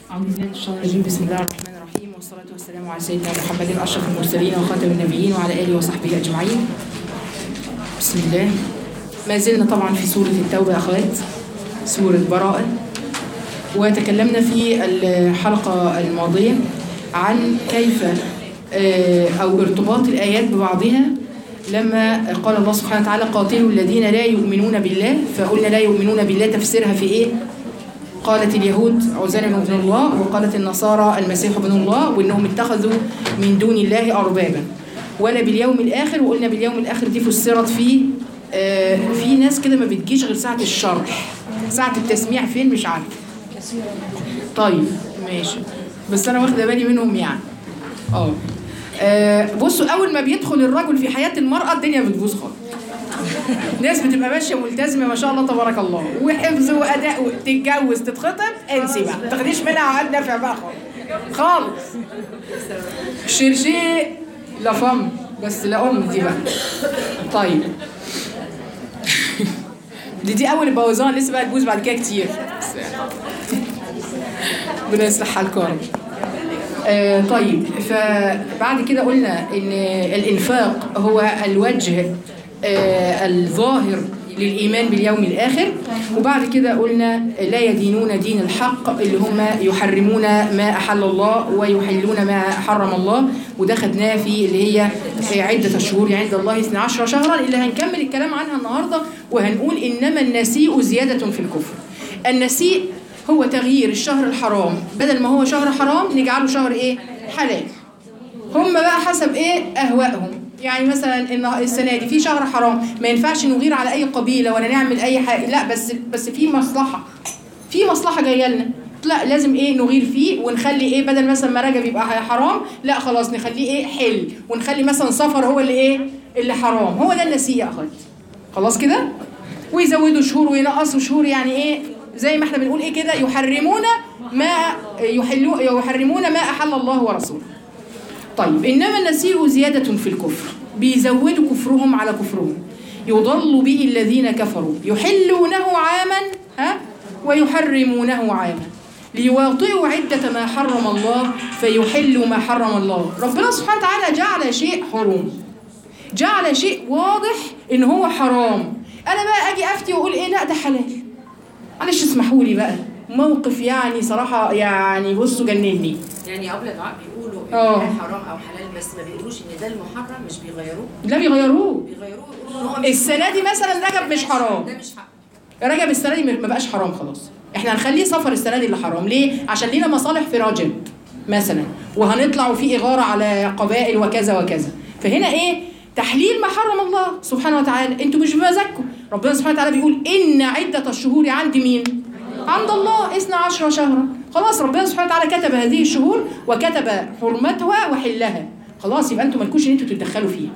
أعوذ بالله من الشيطان الرجيم بسم الله الرحمن الرحيم والصلاة والسلام على سيدنا محمد أشرف المرسلين وخاتم النبيين وعلى آله وصحبه أجمعين بسم الله ما زلنا طبعا في سورة التوبة يا أخوات سورة براءة وتكلمنا في الحلقة الماضية عن كيف آه، أو ارتباط الآيات ببعضها لما قال الله سبحانه وتعالى قاتلوا الذين لا يؤمنون بالله فقلنا لا يؤمنون بالله تفسيرها في إيه؟ قالت اليهود عزير بن الله وقالت النصارى المسيح ابن الله وانهم اتخذوا من دون الله اربابا ولا باليوم الاخر وقلنا باليوم الاخر دي فسرت في آه في ناس كده ما بتجيش غير ساعه الشرح ساعه التسميع فين مش عارف طيب ماشي بس انا واخده بالي منهم يعني اه آه، بصوا اول ما بيدخل الرجل في حياه المراه الدنيا بتبوظ خالص ناس بتبقى ماشيه ملتزمه ما شاء الله تبارك الله وحفظ واداء تتجوز تتخطب انسي بقى ما تاخديش منها عقد نافع بقى خالص خالص شرشي لا فم بس لا ام دي بقى طيب دي دي اول بوظان لسه بقى تبوظ بعد كده كتير ربنا يصلح حالكم يا رب. آه طيب فبعد كده قلنا ان الانفاق هو الوجه آه الظاهر للايمان باليوم الاخر وبعد كده قلنا لا يدينون دين الحق اللي هم يحرمون ما احل الله ويحلون ما حرم الله وده خدناه في اللي هي عده الشهور عند الله 12 شهرا اللي هنكمل الكلام عنها النهارده وهنقول انما النسيء زياده في الكفر النسيء هو تغيير الشهر الحرام بدل ما هو شهر حرام نجعله شهر ايه حلال هم بقى حسب ايه اهوائهم يعني مثلا ان السنه دي في شهر حرام ما ينفعش نغير على اي قبيله ولا نعمل اي حاجه لا بس بس في مصلحه في مصلحه جايه لنا لا لازم ايه نغير فيه ونخلي ايه بدل مثلا ما رجب يبقى حرام لا خلاص نخليه ايه حل ونخلي مثلا صفر هو اللي ايه اللي حرام هو ده النسيء يا اخواتي خلاص كده ويزودوا شهور وينقصوا شهور يعني ايه زي ما احنا بنقول ايه كده يحرمون ما يحلوا يحرمون ما احل الله ورسوله طيب انما النسيء زياده في الكفر بيزودوا كفرهم على كفرهم يضل به الذين كفروا يحلونه عاما ها ويحرمونه عاما ليواطئوا عدة ما حرم الله فيحلوا ما حرم الله ربنا سبحانه وتعالى جعل شيء حرام جعل شيء واضح ان هو حرام انا بقى اجي افتي واقول ايه لا ده حلال معلش اسمحوا لي بقى موقف يعني صراحة يعني بصوا جنني يعني قبل دعاء بيقولوا آه. ان ده حرام او حلال بس ما بيقولوش ان ده المحرم مش بيغيروه لا بيغيروه بيغيروه يقولوا ان هو مش السنة دي مثلا رجب مش حرام ده مش حق رجب السنة دي ما بقاش حرام خلاص احنا هنخليه سفر السنة دي اللي حرام ليه؟ عشان لينا مصالح في رجب مثلا وهنطلع وفي إغارة على قبائل وكذا وكذا فهنا ايه؟ تحليل ما حرم الله سبحانه وتعالى انتوا مش بمزاجكم ربنا سبحانه وتعالى بيقول ان عدة الشهور عند مين؟ عند الله اثنا عشر شهرا خلاص ربنا سبحانه وتعالى كتب هذه الشهور وكتب حرمتها وحلها خلاص يبقى انتوا مالكوش ان انتوا تتدخلوا فيها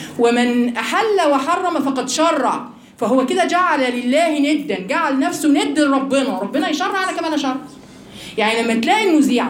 ومن احل وحرم فقد شرع فهو كده جعل لله ندا جعل نفسه ند لربنا ربنا يشرع انا كمان اشرع يعني لما تلاقي المذيعه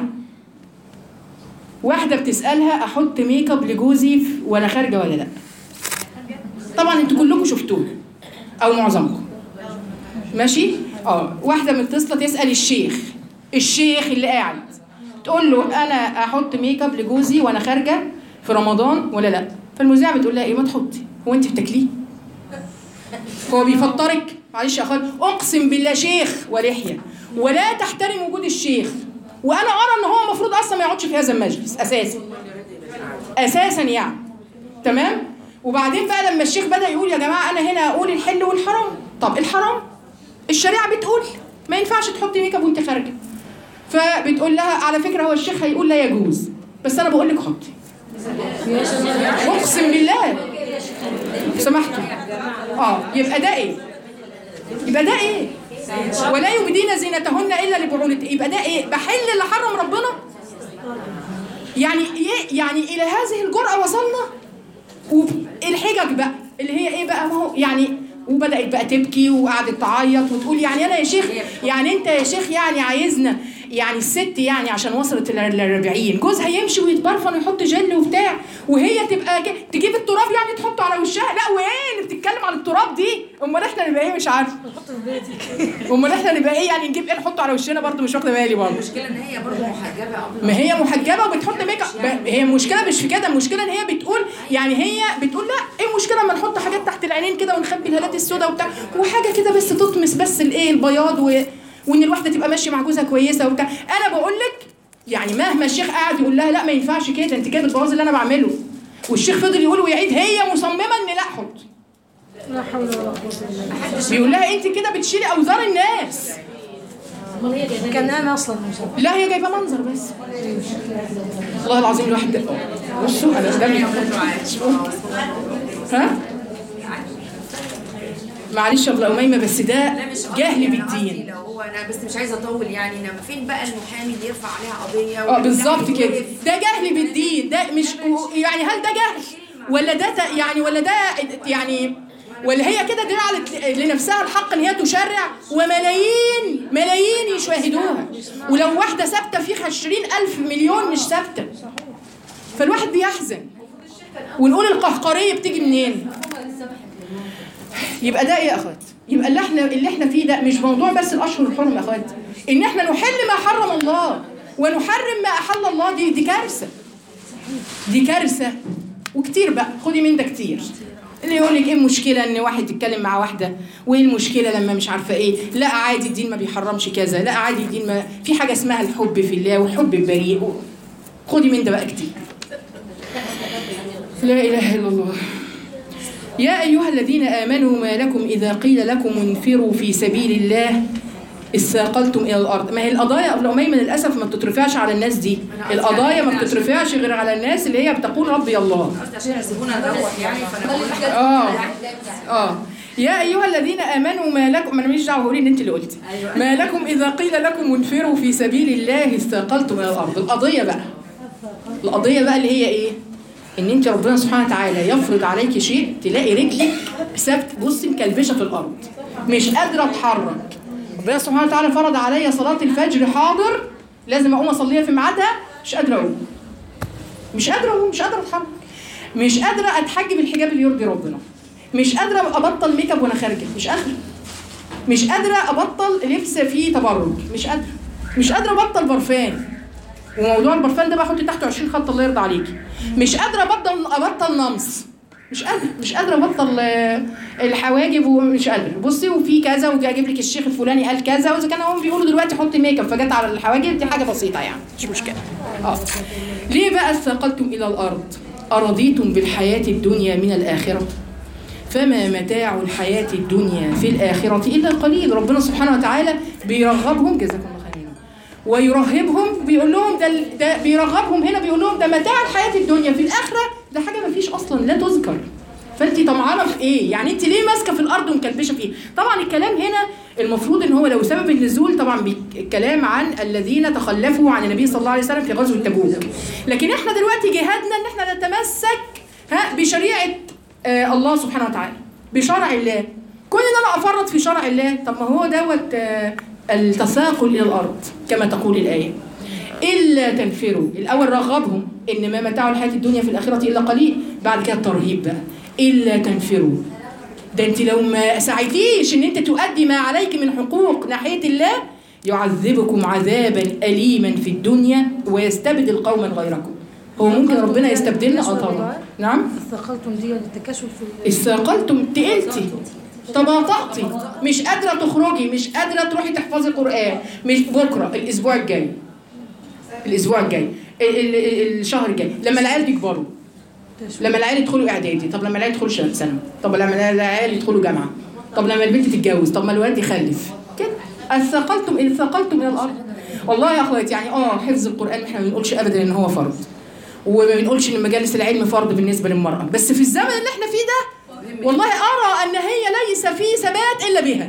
واحده بتسالها احط ميك اب لجوزي في- وانا خارجه ولا لا طبعا انتوا كلكم شفتوه او معظمكم ماشي اه واحده متصله تسال الشيخ الشيخ اللي قاعد تقول له انا احط ميك اب لجوزي وانا خارجه في رمضان ولا لا فالمذيعه بتقول لها ايه ما تحطي هو انت بتاكليه هو بيفطرك معلش يا اخوان اقسم بالله شيخ ولحيه ولا تحترم وجود الشيخ وانا ارى ان هو المفروض اصلا ما يقعدش في هذا المجلس اساسا اساسا يعني تمام وبعدين بقى لما الشيخ بدا يقول يا جماعه انا هنا اقول الحل والحرام طب الحرام الشريعه بتقول ما ينفعش تحطي ميك اب وانت خارجه فبتقول لها على فكره هو الشيخ هيقول لا يجوز بس انا بقول لك حطي اقسم بالله لو سمحتوا اه يبقى ده ايه يبقى ده ايه ولا يبدين زينتهن الا لبعولتهن يبقى ده ايه بحل اللي حرم ربنا يعني ايه يعني الى هذه الجرأة وصلنا والحجج بقى اللي هي ايه بقى ما هو يعني وبدات بقى تبكي وقعدت تعيط وتقول يعني انا يا شيخ يعني انت يا شيخ يعني عايزنا يعني الست يعني عشان وصلت لل 40 جوزها يمشي ويتبرفن ويحط جل وبتاع وهي تبقى ك- تجيب التراب يعني تحطه على وشها لا وين بتتكلم عن التراب دي امال احنا نبقى ايه مش عارفه امال احنا نبقى ايه يعني نجيب ايه نحطه على وشنا برضه مش واخده بالي برضه المشكله ان هي برضه محجبه قبل ما هي محجبه وبتحط ميك اب ب- هي المشكله مش في كده المشكله ان هي بتقول يعني هي بتقول لا ايه المشكله اما نحط حاجات تحت العينين كده ونخبي الهالات السوداء وبتاع وحاجه كده بس تطمس بس الايه البياض و... وان الواحده تبقى ماشيه مع جوزها كويسه وبتاع انا بقول لك يعني مهما الشيخ قاعد يقول لها لا ما ينفعش كده انت كده بتبوظي اللي انا بعمله والشيخ فضل يقول ويعيد هي مصممه ان لا حط لا حول ولا قوة إلا بالله بيقول لها انت كده بتشيلي اوزار الناس كان أنا أصلا مصاب لا هي جايبه منظر بس والله العظيم الواحد ده بصوا انا دمي ها معلش يا ابله اميمه بس ده لا مش قصدي، جهل يعني قصدي بالدين لو هو انا بس مش عايزه اطول يعني انما فين بقى المحامي اللي يرفع عليها قضيه اه بالظبط والمحامي كده يوقف؟ ده جهل بالدين ده مش يعني هل ده جهل ولا ده ت- يعني ولا ده يعني ولا هي كده جعلت لنفسها الحق ان هي تشرع وملايين ملايين يشاهدوها ولو واحده ثابته في عشرين ألف مليون مش ثابته فالواحد بيحزن ونقول القهقريه بتيجي منين يبقى ده ايه يا اخوات يبقى اللي احنا اللي احنا فيه ده مش موضوع بس الاشهر الحرم يا اخوات ان احنا نحل ما حرم الله ونحرم ما احل الله دي دي كارثه دي كارثه وكتير بقى خدي من ده كتير اللي يقول لك ايه المشكله ان واحد يتكلم مع واحده وايه المشكله لما مش عارفه ايه لا عادي الدين ما بيحرمش كذا لا عادي الدين ما في حاجه اسمها الحب في الله والحب البريء خدي من ده بقى كتير لا اله الا الله يا أيها الذين آمنوا ما لكم إذا قيل لكم انفروا في سبيل الله اثاقلتم إلى الأرض ما هي القضايا قبل أميمة للأسف ما بتترفعش على الناس دي القضايا ما بتترفعش غير على الناس اللي هي بتقول ربي الله قصدي عشان يسيبونا نروح يعني فانا بقول لك آه آه يا أيها الذين آمنوا ما لكم ما أنا ماليش دعوة قولي إن أنت اللي قلتي ما لكم إذا قيل لكم انفروا في سبيل الله اثاقلتم إلى الأرض القضية بقى القضية بقى اللي هي إيه؟ إن أنت ربنا سبحانه وتعالى يفرض عليك شيء تلاقي رجلك ثابت بصي مكلبشة في الأرض مش قادرة أتحرك ربنا سبحانه وتعالى فرض عليا صلاة الفجر حاضر لازم أقوم أصليها في ميعادها مش قادرة أقوم مش قادرة أقوم مش قادرة أتحرك مش قادرة أتحجب الحجاب اللي يرضي ربنا مش قادرة أبطل ميك اب وأنا خارجة مش قادرة مش قادرة أبطل لبس فيه تبرج مش قادرة مش قادرة أبطل برفان وموضوع البرفان ده بقى حطي تحته 20 خط الله يرضى عليكي مش قادره ابطل ابطل نمص مش قادره مش قادره ابطل آه، الحواجب ومش قادره بصي وفي كذا وجي اجيب لك الشيخ الفلاني قال كذا واذا كانوا هم بيقولوا دلوقتي حطي ميك اب فجت على الحواجب دي حاجه بسيطه يعني مش مشكله اه ليه بقى اثقلتم الى الارض ارضيتم بالحياه الدنيا من الاخره فما متاع الحياة الدنيا في الآخرة إلا قليل ربنا سبحانه وتعالى بيرغبهم جزاكم الله خيرا ويرهبهم بيقول لهم ده, ده بيرغبهم هنا بيقول لهم ده متاع الحياة الدنيا في الآخرة ده حاجة ما فيش أصلا لا تذكر فانت طمعانه في ايه؟ يعني انت ليه ماسكه في الارض ومكلبشه فيه؟ طبعا الكلام هنا المفروض ان هو لو سبب النزول طبعا الكلام عن الذين تخلفوا عن النبي صلى الله عليه وسلم في غزوه تبوك. لكن احنا دلوقتي جهادنا ان احنا نتمسك ها بشريعه آه الله سبحانه وتعالى بشرع الله كون ان انا افرط في شرع الله طب ما هو دوت آه التثاقل الى الارض كما تقول الايه الا تنفروا الاول رغبهم ان ما متاع الحياه الدنيا في الاخره الا قليل بعد كده الترهيب بقى الا تنفروا ده انت لو ما سعيتيش ان انت تؤدي ما عليك من حقوق ناحيه الله يعذبكم عذابا اليما في الدنيا ويستبدل قوما غيركم هو ممكن ربنا يستبدلنا اه طبعا نعم استقلتم دي للتكاسل في ال- استثقلتم تقلتي تباطأتي مش قادرة تخرجي مش قادرة تروحي تحفظي قرآن مش بكرة الأسبوع الجاي الأسبوع الجاي ال- ال- ال- الشهر الجاي لما العيال يكبروا لما العيال يدخلوا إعدادي طب لما العيال يدخلوا شهر ثانوي طب لما العيال يدخلوا جامعة طب لما البنت تتجوز طب ما الولد يخلف كده اثقلتم اثقلتم الى الارض والله يا اخواتي يعني اه حفظ القران احنا ما بنقولش ابدا ان هو فرض وما بنقولش ان مجالس العلم فرض بالنسبه للمراه بس في الزمن اللي احنا فيه ده والله ارى ان هي ليس في ثبات الا بها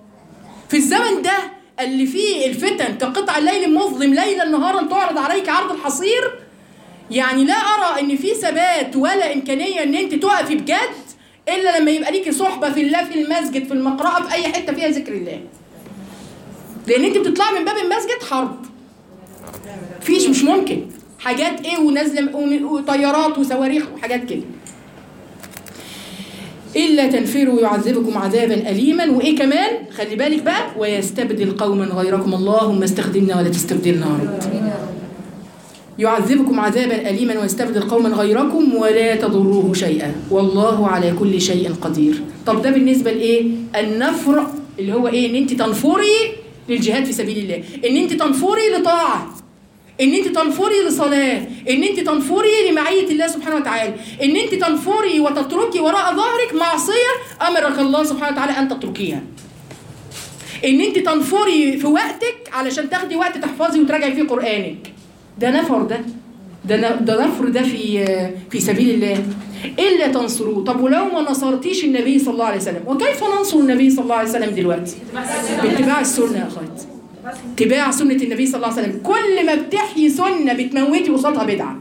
في الزمن ده اللي فيه الفتن كقطع الليل المظلم ليلا نهارا تعرض عليك عرض الحصير يعني لا ارى ان في ثبات ولا امكانيه ان انت تقفي بجد الا لما يبقى ليكي صحبه في الله في المسجد في المقرأه في اي حته فيها ذكر الله لان انت بتطلعي من باب المسجد حرب فيش مش ممكن حاجات ايه ونازله وم- وطيارات وصواريخ وحاجات كده إلا تنفروا يعذبكم عذابا أليما وإيه كمان خلي بالك بقى ويستبدل قوما غيركم اللهم استخدمنا ولا تستبدلنا يا رب يعذبكم عذابا أليما ويستبدل قوما غيركم ولا تضروه شيئا والله على كل شيء قدير طب ده بالنسبة لإيه النفر اللي هو إيه إن أنت تنفري للجهاد في سبيل الله إن أنت تنفري لطاعة ان انت تنفري لصلاه ان انت تنفري لمعيه الله سبحانه وتعالى ان انت تنفري وتتركي وراء ظهرك معصيه امرك الله سبحانه وتعالى ان تتركيها ان انت تنفري في وقتك علشان تاخدي وقت تحفظي وتراجعي فيه قرانك ده نفر ده ده ن- ده نفر ده في في سبيل الله الا تنصروه طب ولو ما نصرتيش النبي صلى الله عليه وسلم وكيف ننصر النبي صلى الله عليه وسلم دلوقتي باتباع السنه يا اخوات اتباع سنة النبي صلى الله عليه وسلم كل ما بتحيي سنة بتموتي قصادها بدعة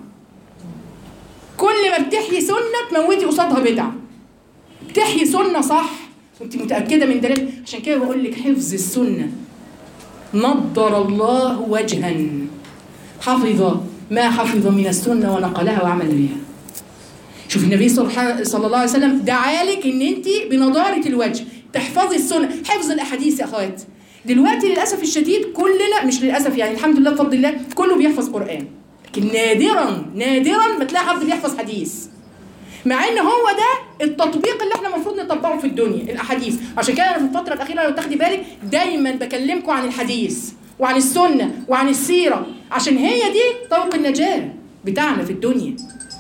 كل ما بتحيي سنة تموتي قصادها بدعة بتحيي سنة صح وانت متأكدة من ذلك عشان كده بقول لك حفظ السنة نضر الله وجها حفظ ما حفظ من السنة ونقلها وعمل بها شوف النبي صلى صلى الله عليه وسلم دعالك ان انت بنضاره الوجه تحفظي السنه حفظ الاحاديث يا اخوات دلوقتي للاسف الشديد كلنا مش للاسف يعني الحمد لله بفضل الله كله بيحفظ قران لكن نادرا نادرا ما تلاقي حد بيحفظ حديث مع ان هو ده التطبيق اللي احنا المفروض نطبقه في الدنيا الاحاديث عشان كده انا في الفتره الاخيره لو تاخدي بالك دايما بكلمكم عن الحديث وعن السنه وعن السيره عشان هي دي طرق النجاه بتاعنا في الدنيا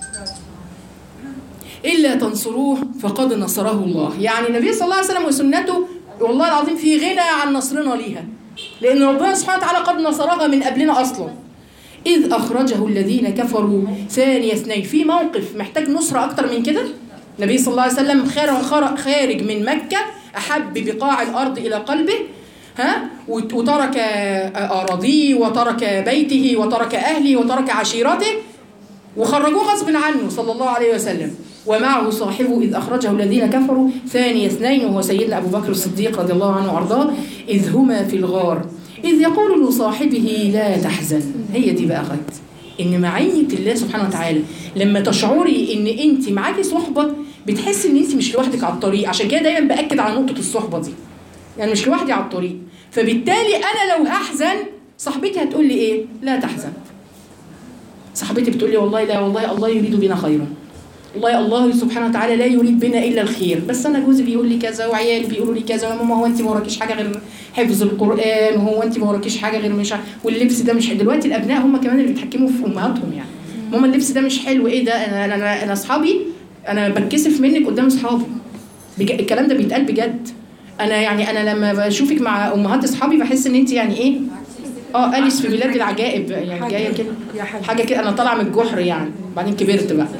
إلا تنصروه فقد نصره الله يعني النبي صلى الله عليه وسلم وسنته والله العظيم في غنى عن نصرنا ليها لأن ربنا سبحانه وتعالى قد نصرها من قبلنا أصلا إذ أخرجه الذين كفروا ثاني اثنين في موقف محتاج نصرة أكتر من كده النبي صلى الله عليه وسلم خار- خار- خارج من مكة أحب بقاع الأرض إلى قلبه ها وت- وترك أراضيه وترك بيته وترك أهله وترك عشيرته وخرجوه غصب عنه صلى الله عليه وسلم ومعه صاحبه إذ أخرجه الذين كفروا ثاني اثنين وهو سيدنا أبو بكر الصديق رضي الله عنه وأرضاه إذ هما في الغار إذ يقول لصاحبه لا تحزن هي دي بقى غد إن معية الله سبحانه وتعالى لما تشعري إن أنت معاكي صحبة بتحسي إن أنت مش لوحدك على الطريق عشان كده دايما بأكد على نقطة الصحبة دي يعني مش لوحدي على الطريق فبالتالي أنا لو هحزن صاحبتي هتقول لي إيه لا تحزن صاحبتي بتقول لي والله لا والله الله يريد بنا خيرا والله الله سبحانه وتعالى لا يريد بنا الا الخير بس انا جوزي بيقول لي كذا وعيالي بيقولوا لي كذا وماما هو انت ما وراكيش حاجه غير حفظ القران وهو انت ما وراكيش حاجه غير مش ع- واللبس ده مش دلوقتي الابناء هم كمان اللي بيتحكموا في امهاتهم يعني ماما اللبس ده مش حلو ايه ده انا انا انا, أنا اصحابي انا بتكسف منك قدام اصحابي بج- الكلام ده بيتقال بجد انا يعني انا لما بشوفك مع امهات اصحابي بحس ان انت يعني ايه اه اليس في بلاد العجائب يعني جايه كده يا حاج حاجه كده انا طالعه من الجحر يعني بعدين كبرت بقى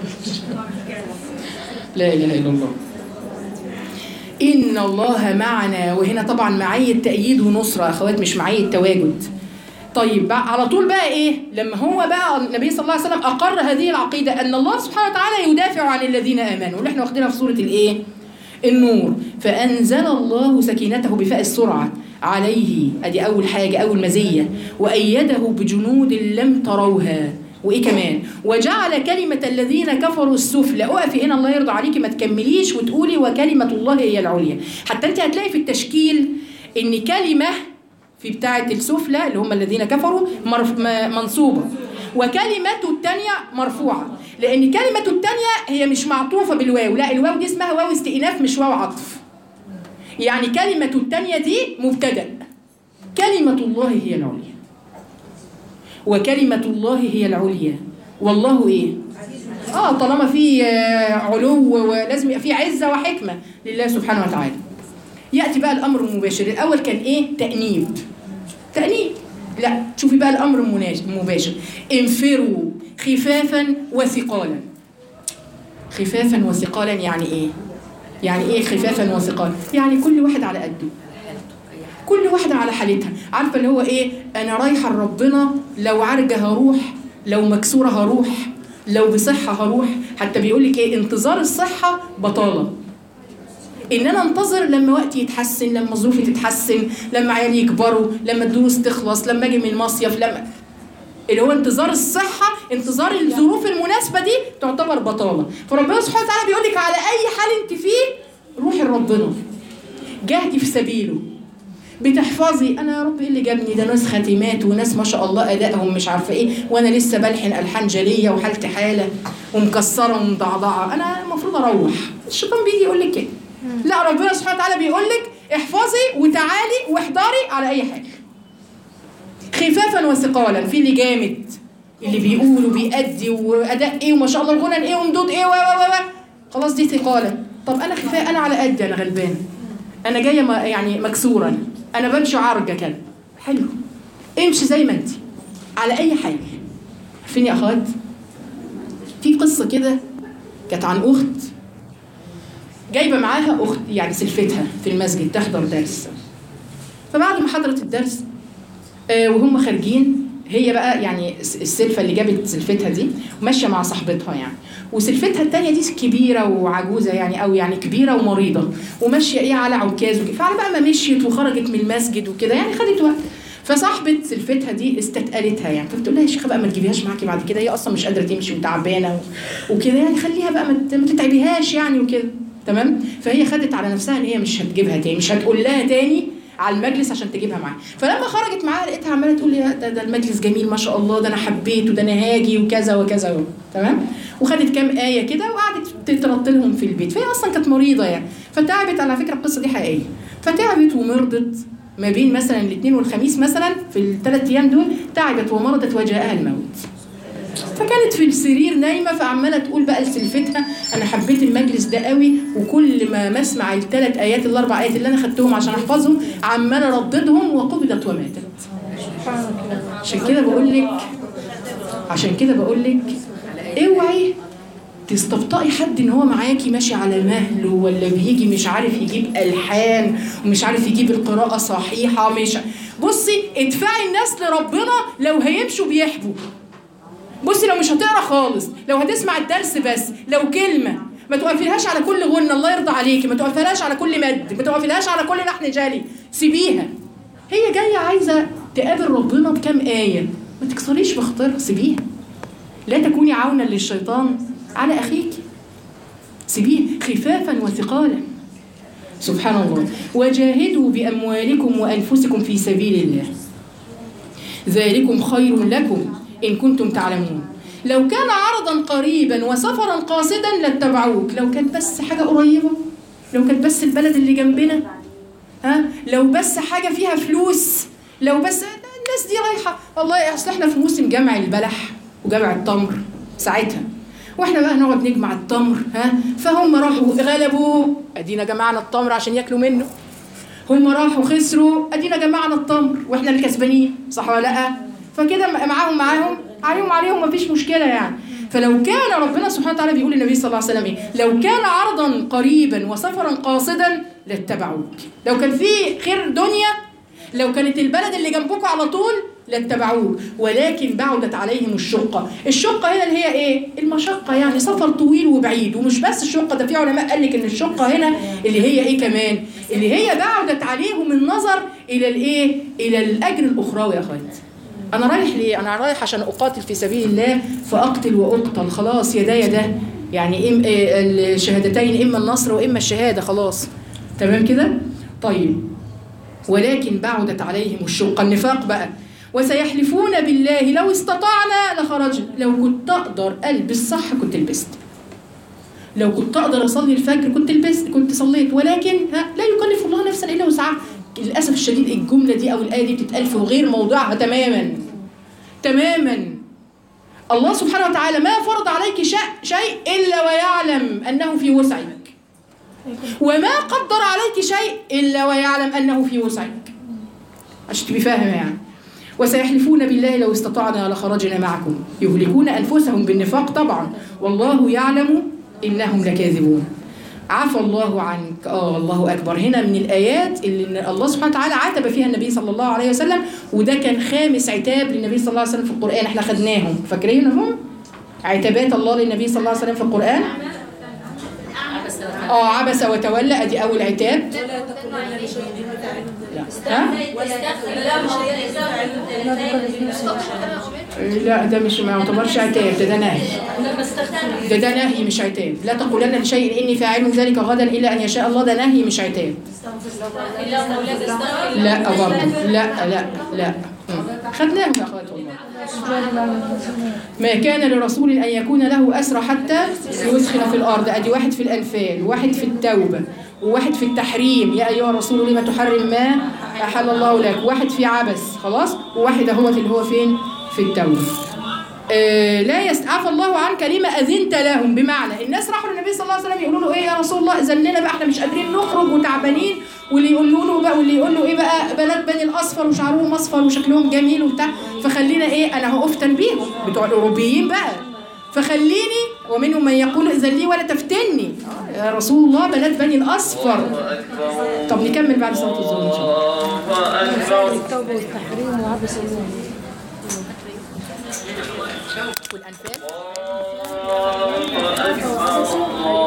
لا اله الا الله ان الله معنا وهنا طبعا معيه تأييد ونصره يا اخوات مش معيه تواجد طيب بقى على طول بقى ايه لما هو بقى النبي صلى الله عليه وسلم اقر هذه العقيده ان الله سبحانه وتعالى يدافع عن الذين امنوا اللي احنا واخدينها في سوره الايه النور فانزل الله سكينته بفاء السرعه عليه ادي اول حاجه اول مزيه وايده بجنود لم تروها وايه كمان وجعل كلمه الذين كفروا السفلى اقفي هنا الله يرضى عليكي ما تكمليش وتقولي وكلمه الله هي العليا حتى انت هتلاقي في التشكيل ان كلمه في بتاعه السفلى اللي هم الذين كفروا مرف م- منصوبه وكلمته الثانيه مرفوعه لان كلمته الثانيه هي مش معطوفه بالواو لا الواو دي اسمها واو استئناف مش واو عطف يعني كلمة التانية دي مبتدأ كلمة الله هي العليا وكلمة الله هي العليا والله ايه اه طالما في آه، علو ولازم يبقى في عزة وحكمة لله سبحانه وتعالى يأتي بقى الأمر المباشر الأول كان ايه تأنيب تأنيب لا شوفي بقى الأمر المناش- المباشر انفروا خفافا وثقالا خفافا وثقالا يعني ايه يعني ايه خفافا وثقالا يعني كل واحد على قده كل واحدة على حالتها عارفة اللي هو ايه انا رايحة لربنا لو عرجة هروح لو مكسورة هروح لو بصحة هروح حتى بيقول لك ايه انتظار الصحة بطالة ان انا انتظر لما وقتي يتحسن لما ظروفي تتحسن لما عيالي يكبروا لما الدروس تخلص لما اجي من المصيف لما اللي هو انتظار الصحة انتظار الظروف المناسبة دي تعتبر بطالة فربنا سبحانه وتعالى بيقول لك على أي حال أنت فيه روحي لربنا جاهدي في سبيله بتحفظي انا يا رب ايه اللي جابني ده ناس خاتمات وناس ما شاء الله ادائهم مش عارفه ايه وانا لسه بلحن الحان جليه وحالتي حاله ومكسره ومضعضعه انا المفروض اروح الشيطان بيجي يقول لك كده لا ربنا سبحانه وتعالى بيقول لك احفظي وتعالي واحضري على اي حاجه خفافا وثقالا في اللي جامد اللي بيقول وبيأدي واداء ايه وما شاء الله وغنى ايه ومدود ايه و و و و. خلاص دي ثقالا طب انا خفاء انا على قدي انا غلبان انا جايه م- يعني مكسورا انا بمشي عرجه كده حلو امشي زي ما انت على اي حاجه عارفين يا اخوات في قصه كده كانت عن اخت جايبه معاها اخت يعني سلفتها في المسجد تحضر درس فبعد ما حضرت الدرس آه، وهم خارجين هي بقى يعني الس- السلفه اللي جابت سلفتها دي ماشيه مع صاحبتها يعني وسلفتها التانية دي كبيره وعجوزه يعني او يعني كبيره ومريضه وماشيه ايه على عكاز وكده فعلى بقى ما مشيت وخرجت من المسجد وكده يعني خدت وقت فصاحبه سلفتها دي استثقلتها يعني فبتقول لها يا شيخه بقى ما تجيبيهاش معاكي بعد كده هي اصلا مش قادره تمشي وتعبانه و- وكده يعني خليها بقى ما ت- ما تتعبيهاش يعني وكده تمام فهي خدت على نفسها ان هي مش هتجيبها تاني مش هتقول لها تاني على المجلس عشان تجيبها معاها فلما خرجت معاها لقيتها عماله تقول لي ده, ده المجلس جميل ما شاء الله ده انا حبيته ده انا هاجي وكذا وكذا و... تمام وخدت كام ايه كده وقعدت تترتلهم في البيت فهي اصلا كانت مريضه يعني فتعبت على فكره القصه دي حقيقيه فتعبت ومرضت ما بين مثلا الاثنين والخميس مثلا في الثلاث ايام دول تعبت ومرضت وجاءها الموت فكانت في السرير نايمه فعماله تقول بقى لسلفتها انا حبيت المجلس ده قوي وكل ما ما اسمع الثلاث ايات الاربع ايات اللي انا خدتهم عشان احفظهم عماله ارددهم وقبضت وماتت عشان كده بقول لك عشان كده بقول لك اوعي تستبطئي حد ان هو معاكي ماشي على مهله ولا بيجي مش عارف يجيب الحان ومش عارف يجيب القراءه صحيحه مش بصي ادفعي الناس لربنا لو هيمشوا بيحبوا بصي لو مش هتقرا خالص لو هتسمع الدرس بس لو كلمه ما توقفيلهاش على كل غنى الله يرضى عليكي ما توقفيلهاش على كل مد ما توقفيلهاش على كل لحن جالي سيبيها هي جايه عايزه تقابل ربنا بكام ايه ما تكسريش بخاطرها سيبيها لا تكوني عونا للشيطان على اخيك سيبيه خفافا وثقالا سبحان الله وجاهدوا باموالكم وانفسكم في سبيل الله ذلكم خير لكم إن كنتم تعلمون لو كان عرضا قريبا وسفرا قاصدا لاتبعوك لو كانت بس حاجة قريبة لو كانت بس البلد اللي جنبنا ها لو بس حاجة فيها فلوس لو بس الناس دي رايحة والله أصل احنا في موسم جمع البلح وجمع التمر ساعتها واحنا بقى نقعد نجمع التمر ها فهم راحوا غلبوا ادينا جمعنا التمر عشان ياكلوا منه هم راحوا خسروا ادينا جمعنا التمر واحنا اللي كسبانين صح ولا لا فكده معاهم معاهم عليهم عليهم مفيش مشكله يعني فلو كان ربنا سبحانه وتعالى بيقول للنبي صلى الله عليه وسلم ايه لو كان عرضا قريبا وسفرا قاصدا لاتبعوك لو كان في خير دنيا لو كانت البلد اللي جنبكم على طول لاتبعوك ولكن بعدت عليهم الشقة الشقة هنا اللي هي ايه المشقة يعني سفر طويل وبعيد ومش بس الشقة ده في علماء قال لك ان الشقة هنا اللي هي ايه كمان اللي هي بعدت عليهم النظر الى الايه الى الاجر الاخروي يا اخوات انا رايح ليه انا رايح عشان اقاتل في سبيل الله فاقتل واقتل خلاص يدا يدا يعني إم إيه الشهادتين اما النصر واما الشهاده خلاص تمام كده طيب ولكن بعدت عليهم الشقه النفاق بقى وسيحلفون بالله لو استطعنا لخرجنا لو كنت اقدر البس صح كنت لبست لو كنت اقدر اصلي الفجر كنت لبست كنت صليت ولكن ها لا يكلف الله نفسا الا وسعها للاسف الشديد الجمله دي او الايه دي بتتقال في غير موضوعها تماما تماما الله سبحانه وتعالى ما فرض عليك شيء شيء الا ويعلم انه في وسعك وما قدر عليك شيء الا ويعلم انه في وسعك عشان تبقي فاهمه يعني وسيحلفون بالله لو استطعنا لخرجنا معكم يهلكون انفسهم بالنفاق طبعا والله يعلم انهم لكاذبون عفى الله عنك اه الله اكبر هنا من الايات اللي الله سبحانه وتعالى عاتب فيها النبي صلى الله عليه وسلم وده كان خامس عتاب للنبي صلى الله عليه وسلم في القران احنا خدناهم فاكرينهم عتابات الله للنبي صلى الله عليه وسلم في القران اه عبس وتولى ادي اول عتاب ها لا ده مش ما يعتبرش عتاب ده ده نهي ده ده نهي مش عتاب لا تقولن لشيء اني فاعل ذلك غدا الا ان يشاء الله ده نهي مش عتاب لا برضه لا لا لا مم. خدناهم يا اخوات والله ما كان لرسول ان يكون له اسرى حتى يسخن في الارض ادي واحد في الانفال وواحد في التوبه وواحد في التحريم يا ايها الرسول لما تحرم ما احل الله لك واحد في عبس خلاص وواحد اهوت اللي هو فين في التوبه آه، لا يستعفى الله عنك لما اذنت لهم بمعنى الناس راحوا للنبي صلى الله عليه وسلم يقولوا له ايه يا رسول الله اذن لنا بقى احنا مش قادرين نخرج وتعبانين واللي يقول له بقى واللي يقول له ايه بقى بنات بني الاصفر وشعرهم اصفر وشكلهم جميل وبتاع فخلينا ايه انا هو افتن بيهم بتوع الاوروبيين بقى فخليني ومنهم من يقول اذن لي ولا تفتني آه، يا رسول الله بنات بني الاصفر طب نكمل بعد صلاه الظهر ان شاء الله فعل التوبة والتحريم وعبس الله والانفال